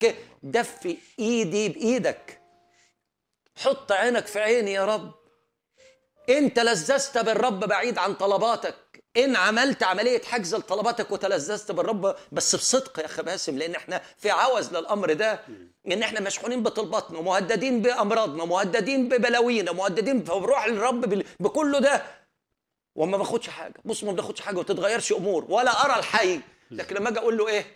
ك- دفي ايدي بايدك حط عينك في عيني يا رب انت لذذت بالرب بعيد عن طلباتك ان عملت عمليه حجز لطلباتك وتلذذت بالرب بس بصدق يا اخي باسم لان احنا في عوز للامر ده ان احنا مشحونين بطلباتنا ومهددين بامراضنا مهددين ببلاوينا مهددين فبروح للرب بال- بكله ده وما باخدش حاجه بص ما باخدش حاجه وتتغيرش امور ولا ارى الحي لكن لما اجي اقول له ايه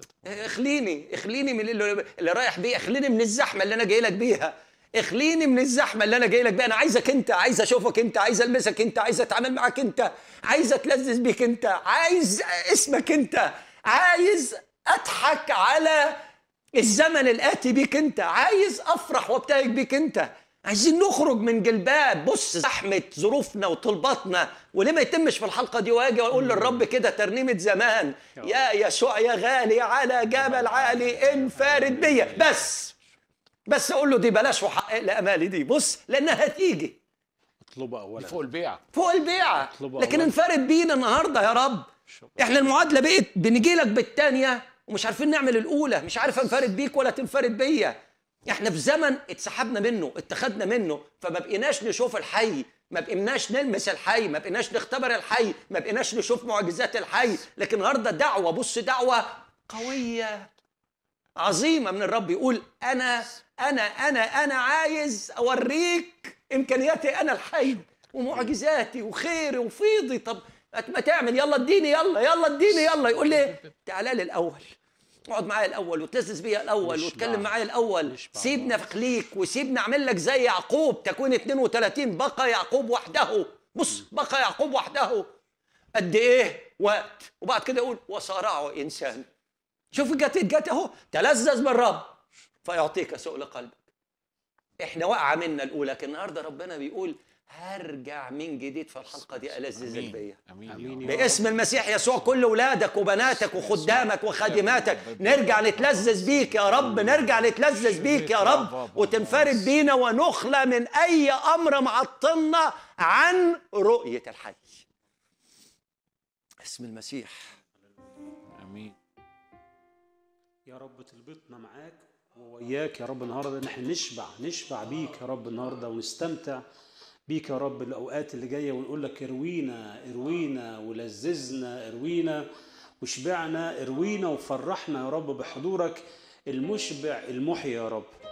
اخليني اخليني من اللي, اللي رايح بيه اخليني من الزحمه اللي انا جاي لك بيها اخليني من الزحمه اللي انا جاي لك بيها انا عايزك انت عايز اشوفك انت عايز المسك انت عايز اتعامل معاك انت عايز اتلذذ بيك انت عايز اسمك انت عايز اضحك على الزمن الاتي بيك انت عايز افرح وابتهج بيك انت عايزين نخرج من جلباب بص زحمه ظروفنا وطلباتنا وليه ما يتمش في الحلقه دي واجي واقول للرب كده ترنيمه زمان يا يسوع يا غالي على جبل عالي انفرد بيا بس بس اقول له دي بلاش وحقق لي امالي دي بص لانها هتيجي اطلبه اولا فوق البيع فوق البيعه اطلبها لكن أولاً. انفرد بينا النهارده يا رب احنا المعادله بقت بنجي لك بالثانيه ومش عارفين نعمل الاولى مش عارف انفرد بيك ولا تنفرد بيا احنا في زمن اتسحبنا منه اتخذنا منه فما بقيناش نشوف الحي ما بقيناش نلمس الحي ما بقيناش نختبر الحي ما بقيناش نشوف معجزات الحي لكن النهارده دعوه بص دعوه قويه عظيمه من الرب يقول انا انا انا انا عايز اوريك امكانياتي انا الحي ومعجزاتي وخيري وفيضي طب ما تعمل يلا اديني يلا يلا اديني يلا يقول لي تعالى لي الاول اقعد معايا الاول وتلذذ بيا الاول مش واتكلم بعض. معايا الاول مش بعض. سيبنا اخليك وسيبنا اعمل لك زي يعقوب تكوين 32 بقى يعقوب وحده بص بقى يعقوب وحده قد ايه وقت وبعد كده يقول وصارعه انسان شوف جت جت اهو تلذذ بالرب فيعطيك سؤل قلبك احنا وقعه منا الاولى لكن النهارده ربنا بيقول هرجع من جديد في الحلقه دي الذذك بيا امين آمين يا يا رب. باسم المسيح يسوع كل ولادك وبناتك وخدامك وخادماتك نرجع نتلذذ بيك يا رب نرجع نتلذذ بيك يا رب وتنفرد بينا ونخلى من اي امر معطلنا عن رؤيه الحي اسم المسيح امين يا رب تربطنا معاك ووياك يا رب النهارده ان احنا نشبع نشبع بيك يا رب النهارده ونستمتع بيك يا رب الاوقات اللي جايه ونقول لك اروينا اروينا ولذذنا اروينا وشبعنا اروينا وفرحنا يا رب بحضورك المشبع المحيي يا رب